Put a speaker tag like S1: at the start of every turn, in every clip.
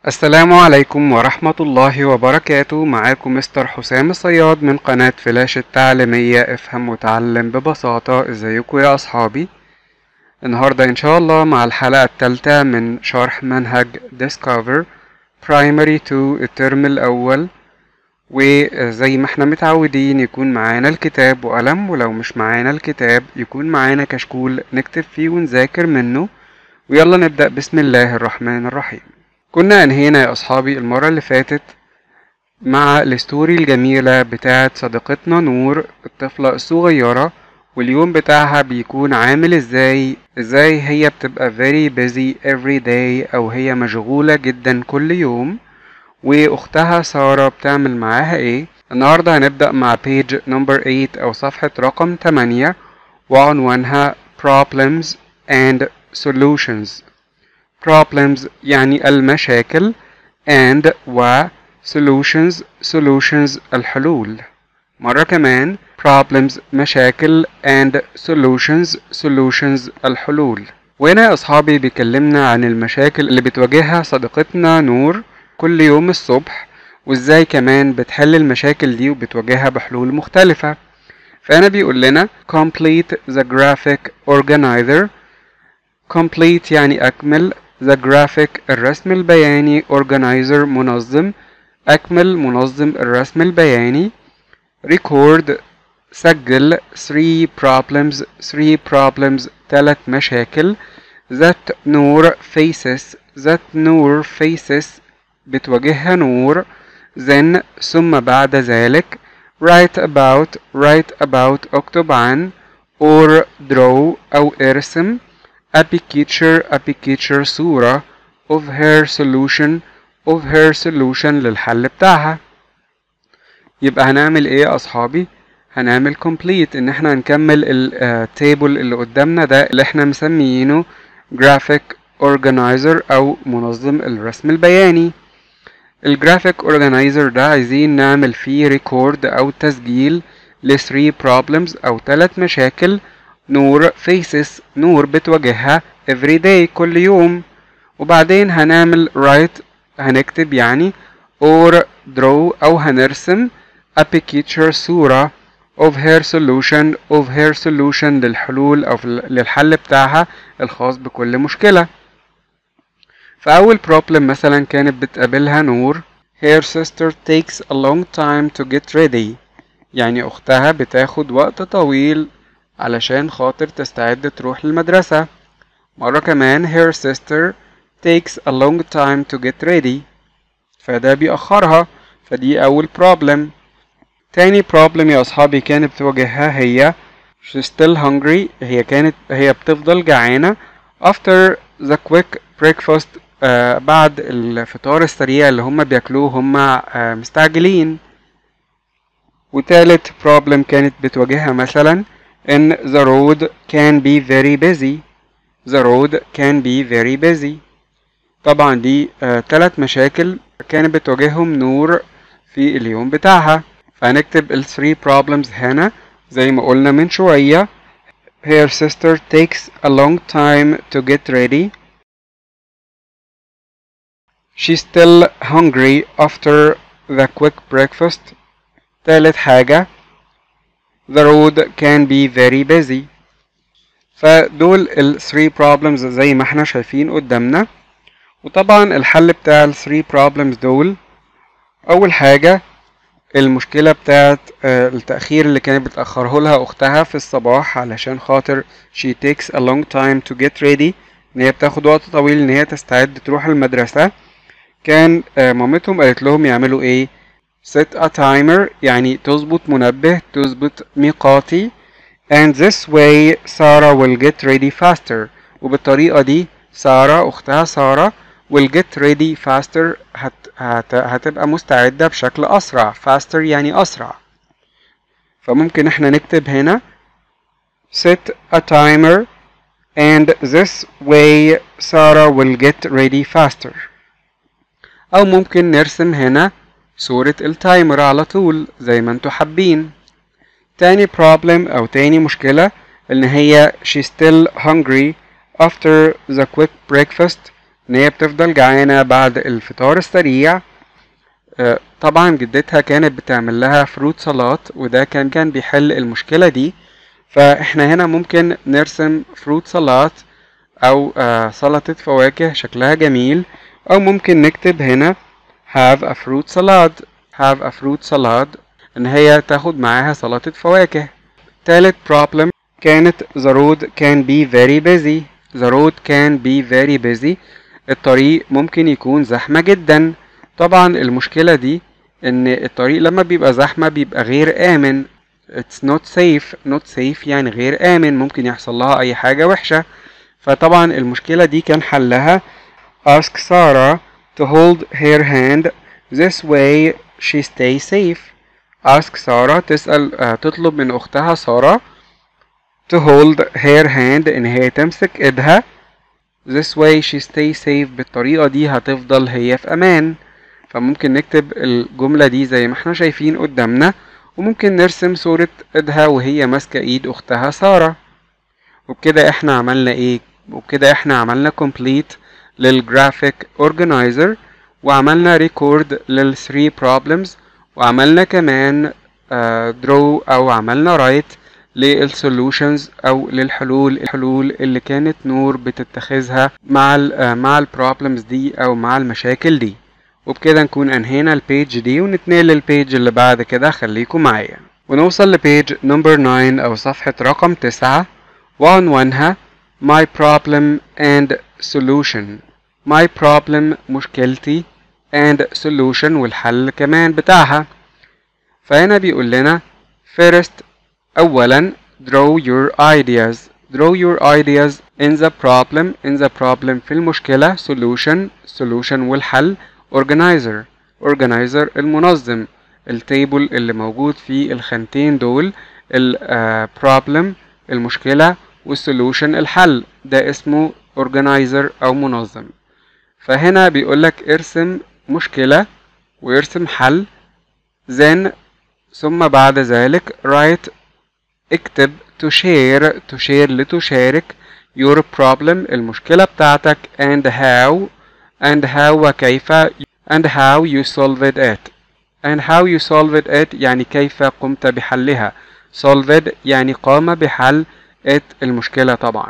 S1: السلام عليكم ورحمة الله وبركاته معاكم مستر حسام الصياد من قناة فلاش التعليمية افهم وتعلم ببساطة ازيكم يا اصحابي النهاردة ان شاء الله مع الحلقة التالتة من شرح منهج Discover Primary 2 الترم الاول وزي ما احنا متعودين يكون معانا الكتاب وقلم ولو مش معانا الكتاب يكون معانا كشكول نكتب فيه ونذاكر منه ويلا نبدأ بسم الله الرحمن الرحيم كنا انهينا يا اصحابي المرة اللي فاتت مع الستوري الجميلة بتاعت صديقتنا نور الطفلة الصغيرة واليوم بتاعها بيكون عامل ازاي ازاي هي بتبقى very busy every day او هي مشغولة جدا كل يوم واختها سارة بتعمل معاها ايه النهاردة هنبدأ مع page number 8 او صفحة رقم 8 وعنوانها problems and solutions problems يعني المشاكل and و solutions solutions الحلول مرة كمان problems مشاكل and solutions solutions الحلول وهنا يا أصحابي بيكلمنا عن المشاكل اللي بتواجهها صديقتنا نور كل يوم الصبح وازاي كمان بتحل المشاكل دي وبتواجهها بحلول مختلفة فهنا بيقول لنا complete the graphic organizer complete يعني أكمل the graphic الرسم البياني organizer منظم أكمل منظم الرسم البياني record سجل 3 problems 3 problems ثلاث مشاكل that نور faces that نور faces بتواجهها نور then ثم بعد ذلك write about write about اكتب عن or draw أو ارسم a picture a picture صورة of her solution of her solution للحل بتاعها يبقى هنعمل ايه يا اصحابي هنعمل complete ان احنا هنكمل التيبل اللي قدامنا ده اللي احنا مسميينه graphic organizer او منظم الرسم البياني الجرافيك اورجانيزر ده عايزين نعمل فيه ريكورد او تسجيل ل 3 problems او 3 مشاكل نور faces نور بتواجهها every day كل يوم وبعدين هنعمل write هنكتب يعني or draw او هنرسم a picture صورة of her solution of her solution للحلول او للحل بتاعها الخاص بكل مشكلة فأول problem مثلا كانت بتقابلها نور her sister takes a long time to get ready يعني أختها بتاخد وقت طويل علشان خاطر تستعد تروح للمدرسة مرة كمان her sister takes a long time to get ready فده بيأخرها فدي أول problem تاني problem يا أصحابي كانت بتواجهها هي she's still hungry هي كانت هي بتفضل جعانة after the quick breakfast آه بعد الفطار السريع اللي هما بياكلوه هما آه مستعجلين وتالت problem كانت بتواجهها مثلا in the road can be very busy the road can be very busy طبعا دي آه تلات مشاكل كانت بتواجههم نور في اليوم بتاعها فهنكتب ال 3 problems هنا زي ما قلنا من شوية her sister takes a long time to get ready she's still hungry after the quick breakfast تالت حاجة the road can be very busy فدول ال 3 problems زي ما احنا شايفين قدامنا وطبعا الحل بتاع ال 3 problems دول أول حاجة المشكلة بتاعت التأخير اللي كانت بتأخره لها أختها في الصباح علشان خاطر she takes a long time to get ready إن هي بتاخد وقت طويل إن هي تستعد تروح المدرسة كان مامتهم قالت لهم يعملوا إيه set a timer يعني تظبط منبه تظبط ميقاتي and this way سارة will get ready faster وبالطريقة دي سارة أختها سارة will get ready faster هت هت هتبقى مستعدة بشكل أسرع faster يعني أسرع فممكن احنا نكتب هنا set a timer and this way Sarah will get ready faster أو ممكن نرسم هنا صورة التايمر على طول زي ما انتوا حابين تاني problem أو تاني مشكلة إن هي she still hungry after the quick breakfast ان هي بتفضل جعانة بعد الفطار السريع آه، طبعا جدتها كانت بتعمل لها فروت سلطات وده كان كان بيحل المشكلة دي فاحنا هنا ممكن نرسم فروت سلطات او آه، سلطة فواكه شكلها جميل او ممكن نكتب هنا have a fruit salad have a fruit salad ان هي تاخد معاها سلطة فواكه تالت problem كانت the road can be very busy the road can be very busy الطريق ممكن يكون زحمة جدا طبعا المشكلة دي ان الطريق لما بيبقى زحمة بيبقى غير آمن it's not safe not safe يعني غير آمن ممكن يحصل لها أي حاجة وحشة فطبعا المشكلة دي كان حلها ask Sarah to hold her hand this way she stay safe ask سارة تسأل آه، تطلب من أختها سارة to hold her hand إن هي تمسك إيدها this way she stay safe بالطريقة دي هتفضل هي في أمان فممكن نكتب الجملة دي زي ما احنا شايفين قدامنا وممكن نرسم صورة إيدها وهي ماسكة إيد أختها سارة وبكده احنا عملنا إيه وبكده احنا عملنا complete للجرافيك organizer وعملنا ريكورد لل 3 problems وعملنا كمان آه، draw او عملنا write للسولوشنز او للحلول الحلول اللي كانت نور بتتخذها مع ال آه، مع البروبلمز دي او مع المشاكل دي وبكده نكون انهينا البيج دي ونتنقل للبيج اللي بعد كده خليكم معايا ونوصل لبيج نمبر 9 او صفحة رقم 9 وعنوانها My problem and solution My problem مشكلتي and solution والحل كمان بتاعها فهنا بيقول لنا first أولا draw your ideas draw your ideas in the problem in the problem في المشكلة solution solution والحل organizer organizer المنظم التيبل اللي موجود في الخانتين دول ال آه، problem المشكلة والسولوشن الحل ده اسمه organizer أو منظم فهنا بيقولك ارسم مشكلة ويرسم حل then ثم بعد ذلك write اكتب to share to share لتشارك your problem المشكلة بتاعتك and how and how وكيف and how you solved it and how you solved it يعني كيف قمت بحلها solved يعني قام بحل it المشكلة طبعا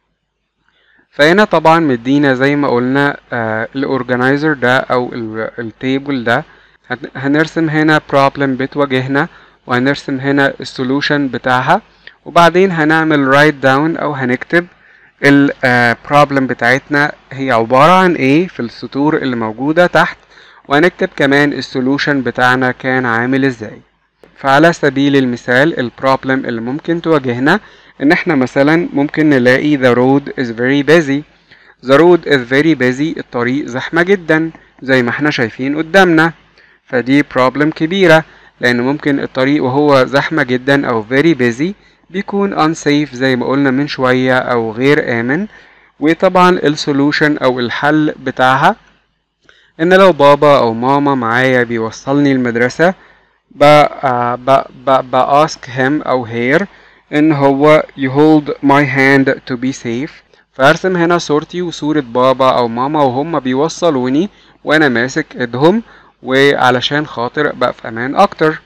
S1: فهنا طبعا مدينا زي ما قلنا آه الاورجنايزر ده او التيبل ده هن- هنرسم هنا problem بتواجهنا وهنرسم هنا السولوشن بتاعها وبعدين هنعمل write down او هنكتب ال آه، problem بتاعتنا هي عبارة عن ايه في السطور اللي موجودة تحت وهنكتب كمان السولوشن بتاعنا كان عامل ازاي فعلى سبيل المثال البروبلم اللي ممكن تواجهنا ان احنا مثلا ممكن نلاقي the road is very busy the road is very busy الطريق زحمة جدا زي ما احنا شايفين قدامنا فدي problem كبيرة لان ممكن الطريق وهو زحمة جدا او very busy بيكون unsafe زي ما قلنا من شوية او غير امن وطبعا السولوشن او الحل بتاعها ان لو بابا او ماما معايا بيوصلني المدرسة ب ب ب ب ask him او her ان هو you hold my hand to be safe فارسم هنا صورتي وصورة بابا او ماما وهم بيوصلوني وانا ماسك ايدهم وعلشان خاطر ابقى في امان اكتر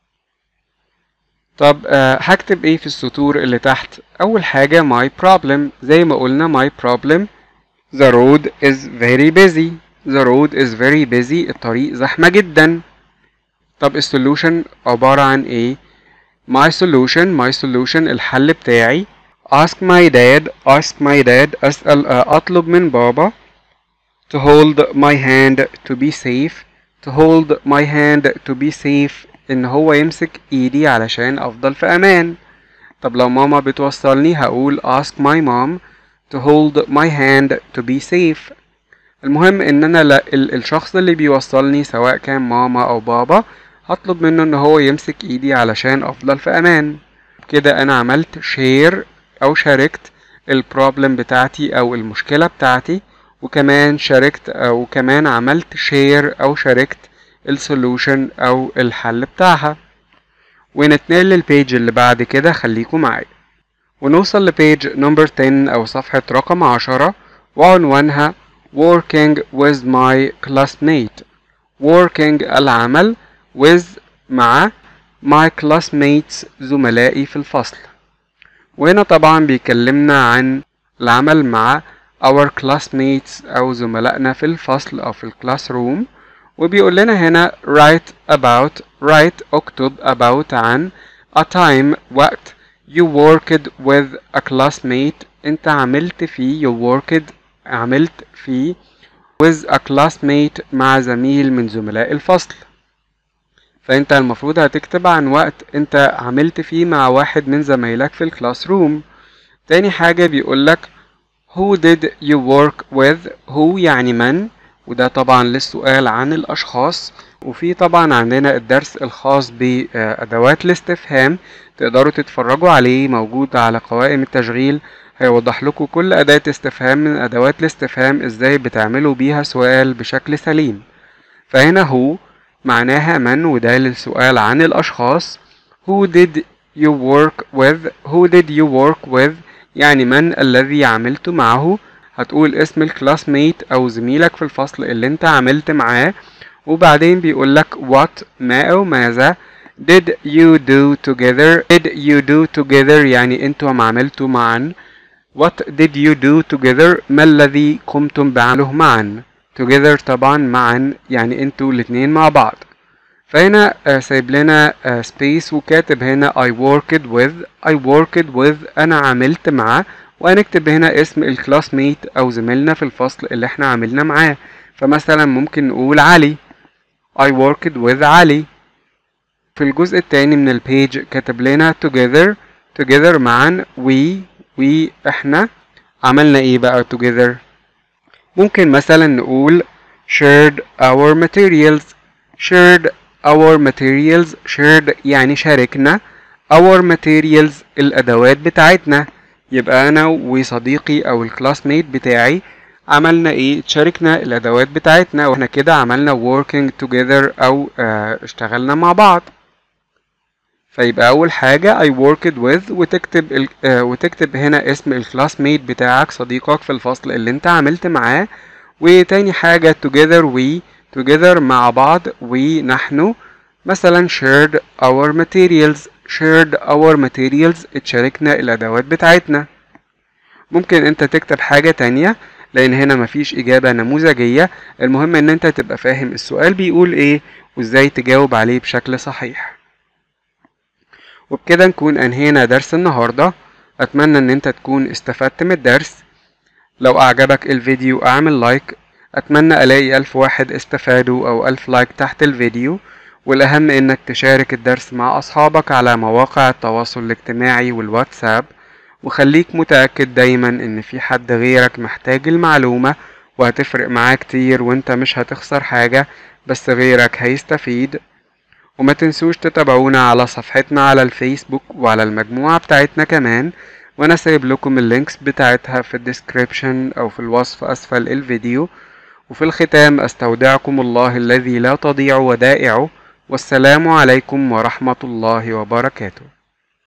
S1: طب آه هكتب ايه في السطور اللي تحت اول حاجة my problem زي ما قلنا my problem the road is very busy the road is very busy الطريق زحمة جدا طب السولوشن عبارة عن ايه my solution my solution الحل بتاعي ask my dad ask my dad أسأل آه، أطلب من بابا to hold my hand to be safe to hold my hand to be safe إن هو يمسك إيدي علشان أفضل في أمان طب لو ماما بتوصلني هقول ask my mom to hold my hand to be safe المهم ان انا لا ال- الشخص اللي بيوصلني سواء كان ماما او بابا هطلب منه ان هو يمسك ايدي علشان افضل في امان كده انا عملت شير او شاركت البروبلم بتاعتي او المشكلة بتاعتي وكمان شاركت او كمان عملت شير او شاركت السولوشن او الحل بتاعها ونتنقل للبيج اللي بعد كده خليكم معايا ونوصل لبيج نمبر 10 او صفحة رقم 10 وعنوانها working with my classmate working العمل with مع my classmates زملائي في الفصل وهنا طبعا بيكلمنا عن العمل مع our classmates أو زملائنا في الفصل أو في الكلاس روم وبيقول لنا هنا write about write اكتب about عن a time وقت you worked with a classmate انت عملت فيه you worked عملت فيه with a classmate مع زميل من زملاء الفصل فانت المفروض هتكتب عن وقت انت عملت فيه مع واحد من زمايلك في الكلاس روم تاني حاجة بيقولك who did you work with who يعني من وده طبعا للسؤال عن الأشخاص وفي طبعا عندنا الدرس الخاص بأدوات الاستفهام تقدروا تتفرجوا عليه موجود على قوائم التشغيل هيوضح لكم كل أداة استفهام من أدوات الاستفهام ازاي بتعملوا بيها سؤال بشكل سليم فهنا هو معناها من وده للسؤال عن الأشخاص who did you work with who did you work with يعني من الذي عملت معه هتقول اسم الكلاسميت أو زميلك في الفصل اللي انت عملت معاه وبعدين بيقولك what ما أو ماذا did you do together did you do together يعني انتوا ما عملتوا معا what did you do together ما الذي قمتم بعمله معا together طبعا معا يعني انتوا الاتنين مع بعض فهنا آه سايب لنا آه space وكاتب هنا I worked with I worked with أنا عملت مع وهنكتب هنا اسم الكلاسميت أو زميلنا في الفصل اللي احنا عملنا معاه فمثلا ممكن نقول علي I worked with علي في الجزء التاني من البيج كاتب لنا together together معا we we احنا عملنا ايه بقى together ممكن مثلا نقول shared our materials shared our materials shared يعني شاركنا our materials الأدوات بتاعتنا يبقى أنا وصديقي أو الكلاسميت بتاعي عملنا ايه شاركنا الأدوات بتاعتنا واحنا كده عملنا working together أو اه اشتغلنا مع بعض فيبقى أول حاجة I worked with وتكتب ال... اه وتكتب هنا اسم الكلاسميت بتاعك صديقك في الفصل اللي انت عملت معاه وتاني حاجة together we together مع بعض we نحن مثلا shared our materials shared our materials اتشاركنا الأدوات بتاعتنا ممكن انت تكتب حاجة تانية لأن هنا مفيش إجابة نموذجية المهم ان انت تبقى فاهم السؤال بيقول ايه وازاي تجاوب عليه بشكل صحيح وبكده نكون أنهينا درس النهاردة أتمنى ان انت تكون استفدت من الدرس لو أعجبك الفيديو أعمل لايك أتمنى ألاقي ألف واحد استفادوا أو ألف لايك تحت الفيديو والأهم إنك تشارك الدرس مع أصحابك على مواقع التواصل الاجتماعي والواتساب وخليك متأكد دايما إن في حد غيرك محتاج المعلومة وهتفرق معاه كتير وانت مش هتخسر حاجة بس غيرك هيستفيد وما تنسوش تتابعونا على صفحتنا على الفيسبوك وعلى المجموعة بتاعتنا كمان وانا سايب لكم اللينكس بتاعتها في الديسكريبشن او في الوصف اسفل الفيديو وفي الختام استودعكم الله الذي لا تضيع ودائعه والسلام عليكم ورحمة الله وبركاته